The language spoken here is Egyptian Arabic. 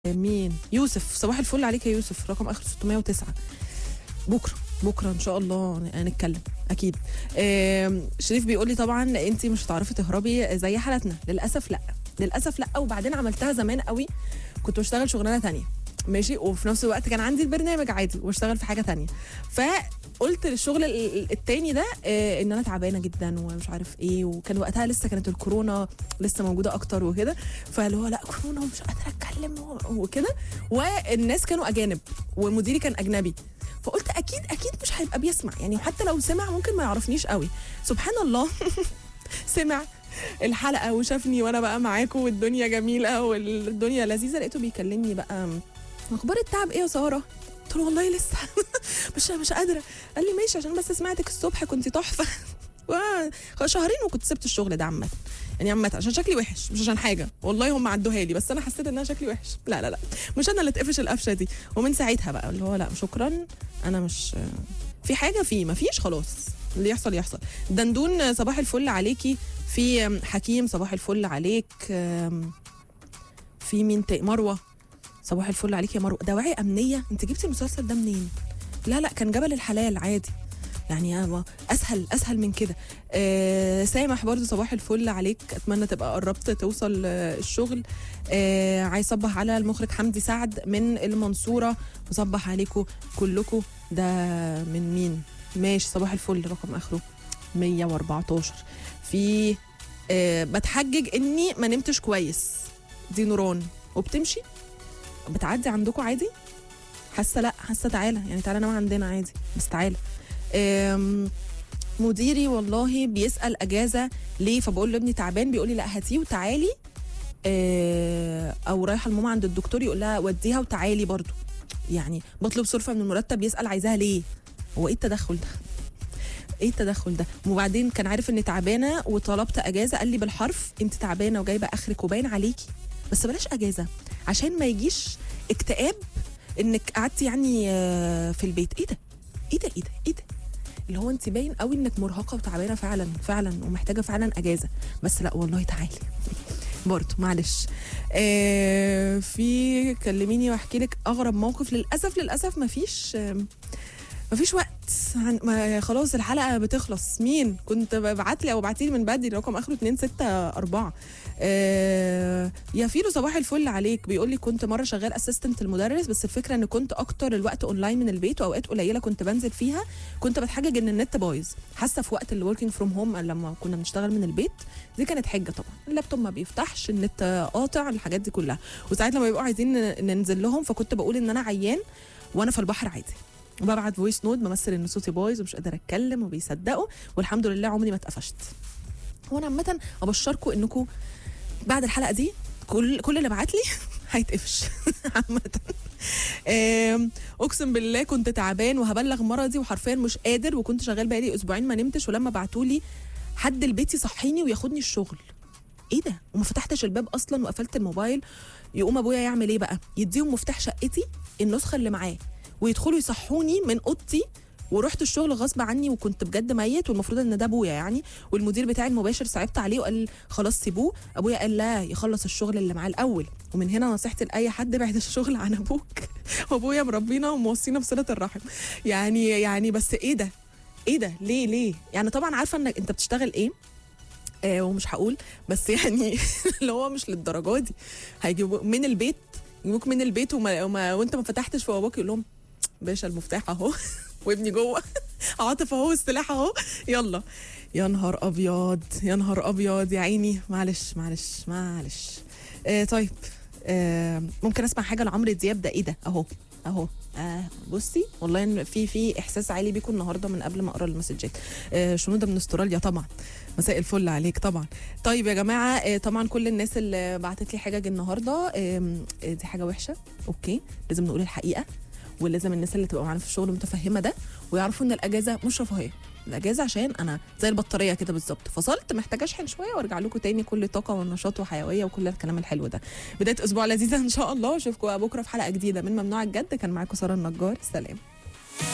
مين يوسف صباح الفل عليك يا يوسف رقم اخر 609 بكره بكره ان شاء الله هنتكلم اكيد آم، شريف بيقول لي طبعا انت مش هتعرفي تهربي زي حالتنا للاسف لا للاسف لا وبعدين عملتها زمان قوي كنت بشتغل شغلانه تانية ماشي وفي نفس الوقت كان عندي البرنامج عادي واشتغل في حاجه تانية فقلت للشغل ال- ال- التاني ده آه، ان انا تعبانه جدا ومش عارف ايه وكان وقتها لسه كانت الكورونا لسه موجوده اكتر وكده فاللي هو لا كورونا ومش قادره اتكلم و- وكده والناس كانوا اجانب ومديري كان اجنبي فقلت اكيد اكيد مش هيبقى بيسمع يعني حتى لو سمع ممكن ما يعرفنيش قوي سبحان الله سمع الحلقه وشافني وانا بقى معاكم والدنيا جميله والدنيا لذيذه لقيته بيكلمني بقى اخبار التعب ايه يا ساره قلت له والله لسه مش مش قادره قال لي ماشي عشان بس سمعتك الصبح كنت تحفه و- شهرين وكنت سبت الشغل ده عامه يعني عامه عشان شكلي وحش مش عشان حاجه والله هم عدوها لي بس انا حسيت ان انا شكلي وحش لا لا لا مش انا اللي اتقفش القفشه دي ومن ساعتها بقى اللي هو لا شكرا انا مش في حاجه في ما فيش خلاص اللي يحصل يحصل دندون صباح الفل عليكي في حكيم صباح الفل عليك أم، في مين تاني مروه صباح الفل عليك يا مروه دواعي امنيه انت جبتي المسلسل ده منين لا لا كان جبل الحلال عادي يعني أنا اسهل اسهل من كده آه سامح برضو صباح الفل عليك اتمنى تبقى قربت توصل آه الشغل آه عايز صبح على المخرج حمدي سعد من المنصوره وصبح عليكم كلكم ده من مين ماشي صباح الفل رقم اخره 114 في آه بتحجج اني ما نمتش كويس دي نوران وبتمشي بتعدي عندكم عادي حاسه لا حاسه تعالى يعني تعالى نام عندنا عادي بس تعالى آم، مديري والله بيسال اجازه ليه فبقول له ابني تعبان بيقول لي لا هاتيه وتعالي آه، او رايحه لماما عند الدكتور يقول لها وديها وتعالي برضو يعني بطلب صرفه من المرتب يسال عايزاها ليه هو ايه التدخل ده ايه التدخل ده وبعدين كان عارف اني تعبانه وطلبت اجازه قال لي بالحرف انت تعبانه وجايبه اخرك وباين عليكي بس بلاش اجازه عشان ما يجيش اكتئاب انك قعدتي يعني آه، في البيت ايه ده ايه ده ايه ده ايه ده اللي هو انت باين قوي انك مرهقه وتعبانه فعلا فعلا ومحتاجه فعلا اجازه بس لا والله تعالي برضه معلش آه في كلميني واحكي لك اغرب موقف للاسف للاسف مفيش آه مفيش وقت عن- ما خلاص الحلقه بتخلص مين كنت ببعت لي او ابعتي لي من بدري رقم اخره 264 آه يا فيلو صباح الفل عليك بيقول لي كنت مره شغال اسيستنت المدرس بس الفكره ان كنت اكتر الوقت اونلاين من البيت واوقات قليله كنت بنزل فيها كنت بتحجج ان النت بايظ حاسه في وقت الوركينج فروم هوم لما كنا بنشتغل من البيت دي كانت حجه طبعا اللابتوب ما بيفتحش النت قاطع الحاجات دي كلها وساعات لما بيبقوا عايزين ن- ننزل لهم فكنت بقول ان انا عيان وانا في البحر عادي وببعت فويس نوت بمثل ان صوتي بايظ ومش قادره اتكلم وبيصدقوا والحمد لله عمري ما اتقفشت هو انا عامه ابشركم انكم بعد الحلقه دي كل كل اللي بعت لي هيتقفش عامه آم، اقسم بالله كنت تعبان وهبلغ مرضي وحرفيا مش قادر وكنت شغال بقالي اسبوعين ما نمتش ولما بعتوا لي حد البيت يصحيني وياخدني الشغل ايه ده وما فتحتش الباب اصلا وقفلت الموبايل يقوم ابويا يعمل ايه بقى يديهم مفتاح شقتي النسخه اللي معاه ويدخلوا يصحوني من اوضتي ورحت الشغل غصب عني وكنت بجد ميت والمفروض ان ده ابويا يعني والمدير بتاعي المباشر صعبت عليه وقال خلاص سيبوه ابويا قال لا يخلص الشغل اللي معاه الاول ومن هنا نصيحتي لاي حد بعد الشغل عن ابوك وابويا مربينا وموصينا بصله الرحم يعني يعني بس ايه ده ايه ده ليه ليه يعني طبعا عارفه انك انت بتشتغل ايه آه ومش هقول بس يعني اللي هو مش للدرجه دي هيجيبوا من البيت يجيبوك من البيت وما, وما وانت ما فتحتش فباباك يقول لهم باشا المفتاح اهو وابني جوه عاطف اهو السلاح اهو يلا يا نهار ابيض يا نهار ابيض يا عيني معلش معلش معلش آه طيب آه ممكن اسمع حاجه لعمرو دياب ده ايه ده اهو اهو آه بصي والله إن في في احساس عالي بيكم النهارده من قبل ما اقرا المسجات آه شنوده من استراليا طبعا مساء الفل عليك طبعا طيب يا جماعه آه طبعا كل الناس اللي بعتت لي حاجه النهارده آم، آه دي حاجه وحشه اوكي لازم نقول الحقيقه ولازم الناس اللي تبقى معانا في الشغل متفهمه ده ويعرفوا ان الاجازه مش رفاهيه الاجازه عشان انا زي البطاريه كده بالظبط فصلت محتاجه اشحن شويه وارجع لكم تاني كل طاقه ونشاط وحيويه وكل الكلام الحلو ده بدايه اسبوع لذيذه ان شاء الله اشوفكم بكره في حلقه جديده من ممنوع الجد كان معاكم ساره النجار سلام